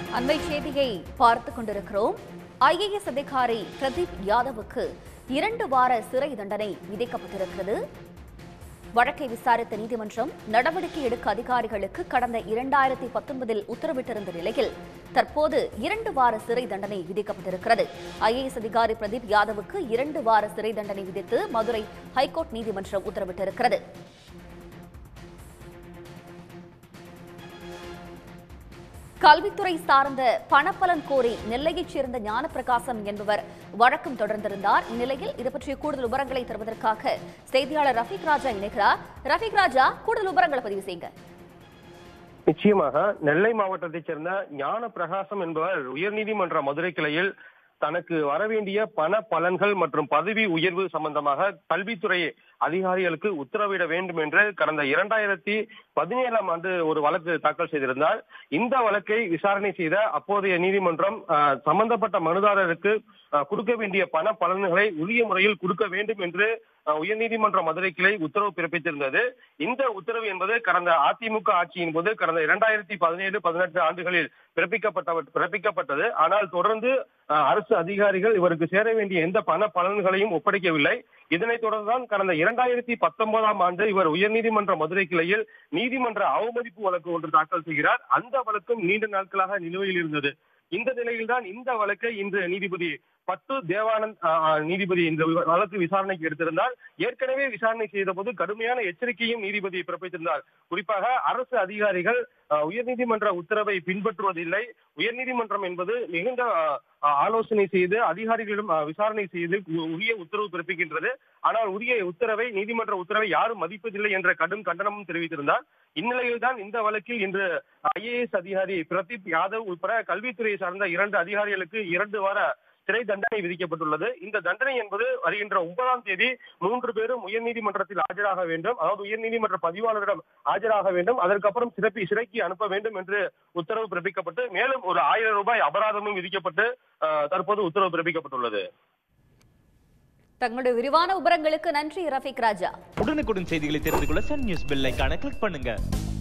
அண்மை செய்தியை பார்த்துக் கொண்டிருக்கிறோம் ஐஏஎஸ் அதிகாரி பிரதீப் யாதவுக்கு இரண்டு வார சிறை தண்டனை விதிக்கப்பட்டிருக்கிறது வழக்கை விசாரித்த நீதிமன்றம் நடவடிக்கை எடுக்க அதிகாரிகளுக்கு கடந்த இரண்டாயிரத்தி பத்தொன்பதில் உத்தரவிட்டிருந்த நிலையில் தற்போது இரண்டு வார சிறை தண்டனை விதிக்கப்பட்டிருக்கிறது ஐஏஎஸ் அதிகாரி பிரதீப் யாதவுக்கு இரண்டு வார சிறை தண்டனை விதித்து மதுரை ஹைகோர்ட் நீதிமன்றம் உத்தரவிட்டிருக்கிறது கல்வித்துறை சார்ந்த பணப்பலன் கோரி நெல்லையைச் சேர்ந்த ஞானப்பிரகாசம் என்பவர் வழக்கம் தொடர்ந்திருந்தார் இந்நிலையில் இது பற்றிய கூடுதல் விவரங்களை தருவதற்காக செய்தியாளர் ரஃபீக் ராஜா இணைக்கிறார் ரஃபீக் ராஜா கூடுதல் விவரங்களை பதிவு செய்யுங்க நிச்சயமாக நெல்லை மாவட்டத்தைச் சேர்ந்த ஞான பிரகாசம் என்பவர் உயர்நீதிமன்ற மதுரை கிளையில் தனக்கு வரவேண்டிய பண பலன்கள் மற்றும் பதவி உயர்வு சம்பந்தமாக கல்வித்துறை அதிகாரிகளுக்கு உத்தரவிட வேண்டும் என்று கடந்த இரண்டாயிரத்தி பதினேழாம் ஆண்டு ஒரு வழக்கு தாக்கல் செய்திருந்தார் இந்த வழக்கை விசாரணை செய்த அப்போதைய நீதிமன்றம் அஹ், சம்பந்தப்பட்ட மனுதாரருக்கு அஹ், கொடுக்க வேண்டிய பண பலன்களை உரிய முறையில் கொடுக்க வேண்டும் என்று அஹ், உயர்நீதிமன்ற மதுரை கிளை உத்தரவு பிறப்பித்திருந்தது இந்த உத்தரவு என்பது கடந்த அதிமுக ஆட்சியின் போது கடந்த இரண்டாயிரத்தி பதினேழு பதினெட்டு ஆண்டுகளில் பிறப்பிக்கப்பட்ட பிறப்பிக்கப்பட்டது ஆனால் தொடர்ந்து அஹ், அரசு அதிகாரிகள் இவருக்கு சேர வேண்டிய எந்த பண பலன்களையும் ஒப்படைக்கவில்லை இதனைத் தொடர்ந்துதான் கடந்த இரண்டாயிரத்தி பத்தொன்பதாம் ஆண்டு இவர் உயர்நீதிமன்ற மதுரை கிளையில் நீதிமன்ற அவமதிப்பு வழக்கு ஒன்று தாக்கல் செய்கிறார் அந்த வழக்கும் நீண்ட நாட்களாக நிலுவையில் இருந்தது இந்த நிலையில்தான் இந்த வழக்கை இன்று நீதிபதி பட்டு தேவானந்த் அஹ், அஹ், நீதிபதி இந்த வழக்கு விசாரணைக்கு எடுத்திருந்தார் ஏற்கனவே விசாரணை செய்த போது கடுமையான எச்சரிக்கையும் நீதிபதி பிறப்பித்திருந்தார் குறிப்பாக அரசு அதிகாரிகள் அஹ், உயர்நீதிமன்ற உத்தரவை பின்பற்றுவதில்லை உயர்நீதிமன்றம் என்பது மிகுந்த அஹ், அஹ், ஆலோசனை செய்து அதிகாரிகளிடம் அஹ், விசாரணை செய்து உ- உரிய உத்தரவு பிறப்பிக்கின்றது ஆனால் உரிய உத்தரவை நீதிமன்ற உத்தரவை யாரும் மதிப்பதில்லை என்ற கடும் கண்டனமும் தெரிவித்திருந்தார் இந்நிலையில்தான் இந்த வழக்கில் இன்று ஐஏஎஸ் அதிகாரி பிரதீப் யாதவ் உட்பட கல்வித்துறையை சார்ந்த இரண்டு அதிகாரிகளுக்கு இரண்டு வார சிறை தண்டனை விதிக்கப்பட்டுள்ளது இந்த தண்டனை என்பது வருகின்ற ஒன்பதாம் தேதி மூன்று பேரும் உயர்நீதிமன்றத்தில் ஆஜராக வேண்டும் அதாவது உயர்நீதிமன்ற பதிவாளரிடம் ஆஜராக வேண்டும் அதற்கப்புறம் சிறப்பி சிறைக்கு அனுப்ப வேண்டும் என்று உத்தரவு பிறப்பிக்கப்பட்டு மேலும் ஒரு ஆயிரம் ரூபாய் அபராதமும் விதிக்கப்பட்டு அஹ், தற்போது உத்தரவு பிறப்பிக்கப்பட்டுள்ளது தங்களுடைய விரிவான விவரங்களுக்கு நன்றி ரஃபீக் ராஜா உடனுக்குடன் செய்திகளை தெரிந்து கொள்ள சன் நியூஸ் பெல் ஐகானை கிளிக் பண்ணுங்க